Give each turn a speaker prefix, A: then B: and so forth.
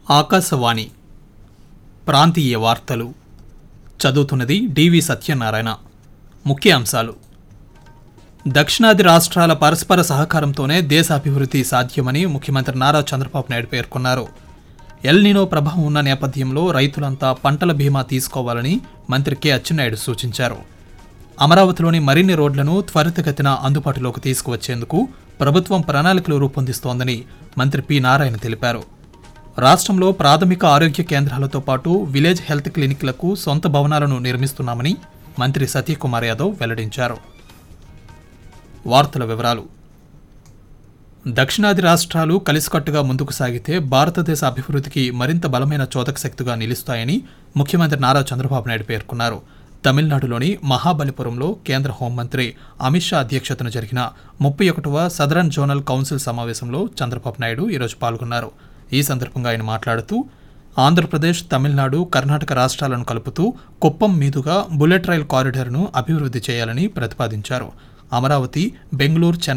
A: ఆకాశవాణి ప్రాంతీయ వార్తలు చదువుతున్నది డివి సత్యనారాయణ ముఖ్య అంశాలు దక్షిణాది రాష్ట్రాల పరస్పర సహకారంతోనే దేశ అభివృద్ధి సాధ్యమని ముఖ్యమంత్రి నారా చంద్రబాబు నాయుడు పేర్కొన్నారు ఎల్నినో ప్రభావం ఉన్న నేపథ్యంలో రైతులంతా పంటల బీమా తీసుకోవాలని మంత్రి కె అచ్చెన్నాయుడు సూచించారు అమరావతిలోని మరిన్ని రోడ్లను త్వరితగతిన అందుబాటులోకి తీసుకువచ్చేందుకు ప్రభుత్వం ప్రణాళికలు రూపొందిస్తోందని మంత్రి పి నారాయణ తెలిపారు రాష్ట్రంలో ప్రాథమిక ఆరోగ్య కేంద్రాలతో పాటు విలేజ్ హెల్త్ క్లినిక్లకు సొంత భవనాలను నిర్మిస్తున్నామని మంత్రి సత్యకుమార్ యాదవ్ వెల్లడించారు వార్తల వివరాలు దక్షిణాది రాష్ట్రాలు కలిసికట్టుగా ముందుకు సాగితే భారతదేశ అభివృద్ధికి మరింత బలమైన చోదక శక్తిగా నిలుస్తాయని ముఖ్యమంత్రి నారా చంద్రబాబు నాయుడు పేర్కొన్నారు తమిళనాడులోని మహాబలిపురంలో కేంద్ర హోంమంత్రి అమిత్ షా అధ్యక్షతన జరిగిన ముప్పై ఒకటవ సదరన్ జోనల్ కౌన్సిల్ సమావేశంలో చంద్రబాబు నాయుడు ఈరోజు పాల్గొన్నారు ఈ సందర్భంగా ఆయన మాట్లాడుతూ ఆంధ్రప్రదేశ్ తమిళనాడు కర్ణాటక రాష్ట్రాలను కలుపుతూ కుప్పం మీదుగా బుల్లెట్ రైల్ కారిడార్ను అభివృద్ధి చేయాలని ప్రతిపాదించారు అమరావతి బెంగళూరు చెన్నై